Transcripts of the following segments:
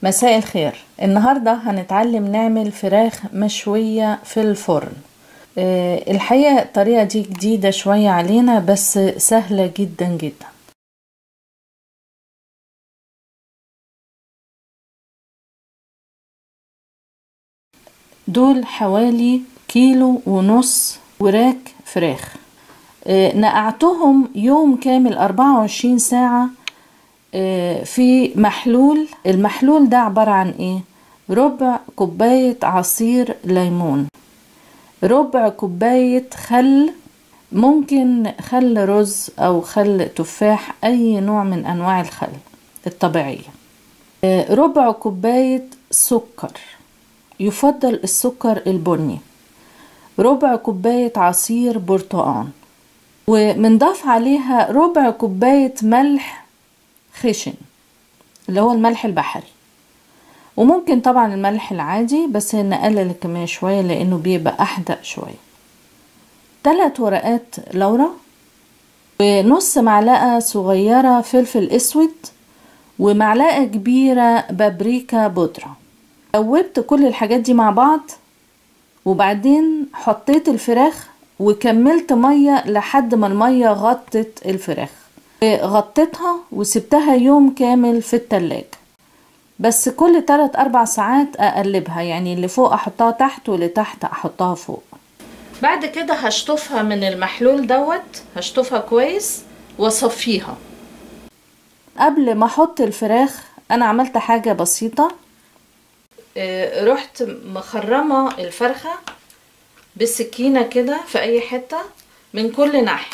مساء الخير النهاردة هنتعلم نعمل فراخ مشوية في الفرن آه، الحقيقة الطريقة دي جديدة شوية علينا بس سهلة جدا جدا دول حوالي كيلو ونص وراك فراخ آه، نقعتهم يوم كامل 24 ساعة آه، في محلول المحلول ده عبارة عن ايه ربع كوباية عصير ليمون ربع كوباية خل ممكن خل رز او خل تفاح اي نوع من انواع الخل الطبيعية آه، ربع كوباية سكر يفضل السكر البني ربع كوباية عصير برتقان ومنضاف عليها ربع كوباية ملح خشن اللي هو الملح البحري وممكن طبعا الملح العادي بس نقلل الكمية شوية لانه بيبقى احدق شوية تلات ورقات لورا ونص معلقة صغيرة فلفل اسود ومعلقة كبيرة بابريكا بودرة دوبت كل الحاجات دي مع بعض وبعدين حطيت الفراخ وكملت مية لحد ما المية غطت الفراخ غطيتها وسبتها يوم كامل في التلاجة بس كل 3 4 ساعات اقلبها يعني اللي فوق احطها تحت واللي تحت احطها فوق بعد كده هشطفها من المحلول دوت هشطفها كويس واصفيها قبل ما احط الفراخ انا عملت حاجة بسيطة آه، رحت مخرمة الفرخة بالسكينة كده في اي حتة من كل ناحية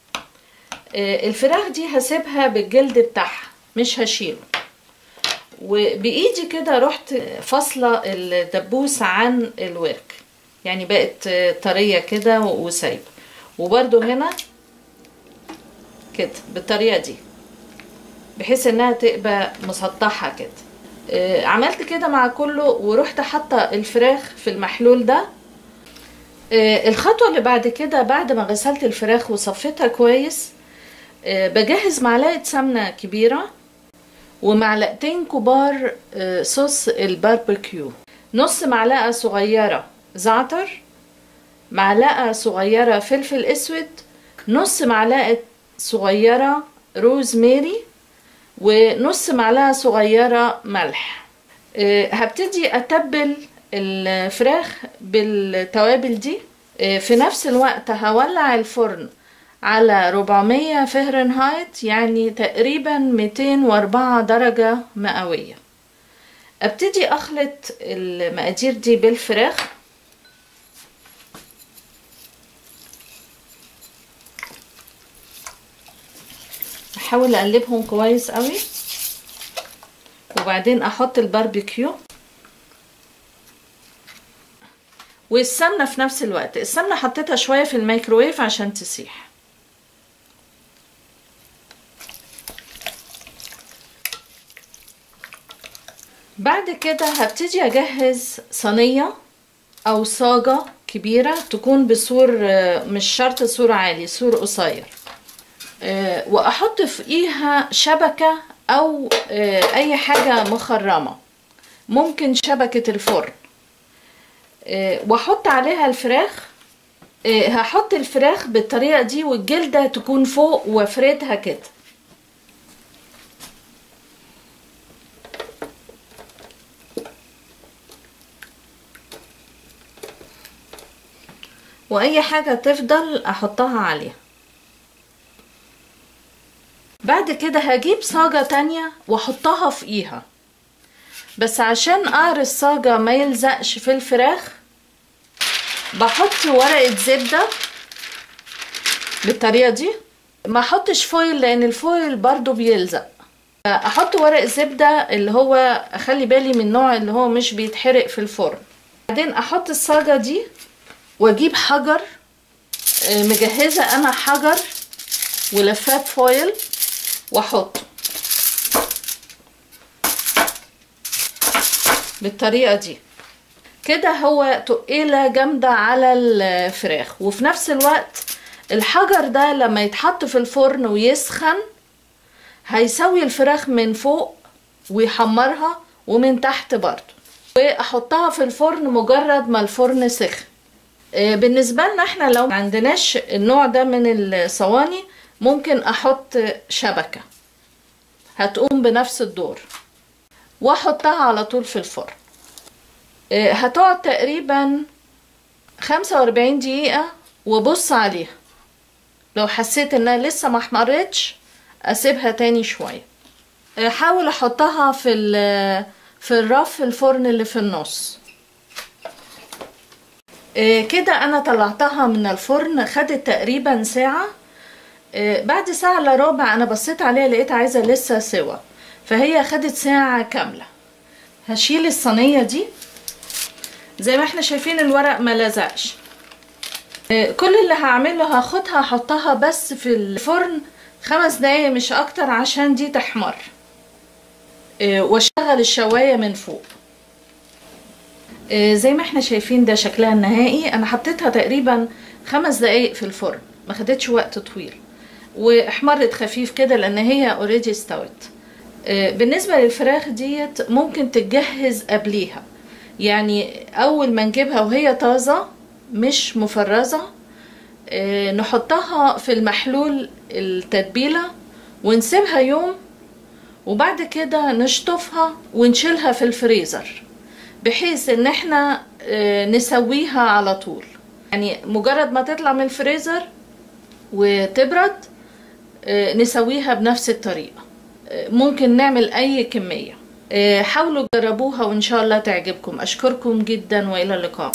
آه، الفراخ دي هسيبها بالجلد بتاعها مش هشيله وبايدي كده رحت فاصلة الدبوس عن الورك يعني بقت طرية كده وسايبة وبرده هنا كده بالطريقة دي بحيث انها تبقى مسطحة كده آه، عملت كده مع كله ورحت حاطة الفراخ في المحلول ده آه، الخطوة اللي بعد كده بعد ما غسلت الفراخ وصفيتها كويس آه، بجهز معلقة سمنة كبيرة ومعلقتين كبار آه، صوص الباربيكيو نص معلقة صغيرة زعتر معلقة صغيرة فلفل اسود نص معلقة صغيرة روزماري ونص معلقة صغيرة ملح آه، هبتدي اتبل الفراخ بالتوابل دي آه، في نفس الوقت هولع الفرن على 400 فهرنهايت يعني تقريبا 204 درجة مئوية ابتدي اخلط المقادير دي بالفراخ احاول اقلبهم كويس قوي وبعدين احط الباربيكيو والسمنة في نفس الوقت السمنة حطيتها شوية في الميكروويف عشان تسيح بعد كده هبتدي اجهز صينية او صاجة كبيرة تكون بسور آه، مش شرط سور عالي سور قصير آه، واحط فوقيها شبكة او آه، اي حاجة مخرمة ممكن شبكة الفرن آه، واحط عليها الفراخ آه، هحط الفراخ بالطريقة دي والجلدة تكون فوق وافردها كده واي حاجة تفضل احطها عليها بعد كده هجيب صاجة تانية واحطها فوقيها بس عشان قعر الصاجة ما يلزقش في الفراخ بحط ورقة زبدة بالطريقة دي ما احطش فويل لان الفويل برضو بيلزق احط ورق زبدة اللي هو اخلي بالي من النوع اللي هو مش بيتحرق في الفرن بعدين احط الصاجة دي واجيب حجر آه، مجهزة انا حجر ولفات فويل واحطه بالطريقة دي كده هو تقيلة جامدة على الفراخ وفي نفس الوقت الحجر ده لما يتحط في الفرن ويسخن هيسوي الفراخ من فوق ويحمرها ومن تحت برضو واحطها في الفرن مجرد ما الفرن سخن آه، بالنسبة لنا احنا لو ما عندناش النوع ده من الصواني ممكن احط شبكة هتقوم بنفس الدور واحطها على طول في الفرن آه، هتقعد تقريبا 45 دقيقة وبص عليها لو حسيت انها لسه ما احمرتش اسيبها تاني شوية آه، حاول احطها في ال- في الرف الفرن اللي في النص آه، كده انا طلعتها من الفرن خدت تقريبا ساعة آه، بعد ساعة الا ربع انا بصيت عليها لقيت عايزة لسه سوا فهي خدت ساعة كاملة هشيل الصينية دي زي ما احنا شايفين الورق ما لزقش آه، كل اللي هعمله هاخدها احطها بس في الفرن خمس دقايق مش اكتر عشان دي تحمر آه، واشغل الشواية من فوق آه، زي ما احنا شايفين ده شكلها النهائي انا حطيتها تقريبا خمس دقايق في الفرن ما خدتش وقت طويل واحمرت خفيف كده لان هي اوريدي استوت آه، بالنسبة للفراخ ديت ممكن تتجهز قبليها يعني اول ما نجيبها وهي طازة مش مفرزة آه، نحطها في المحلول التتبيلة ونسيبها يوم وبعد كده نشطفها ونشيلها في الفريزر بحيث ان احنا آه، نسويها على طول يعني مجرد ما تطلع من الفريزر وتبرد آه، نسويها بنفس الطريقة آه، ممكن نعمل اي كمية آه، حاولوا تجربوها وان شاء الله تعجبكم اشكركم جدا والى اللقاء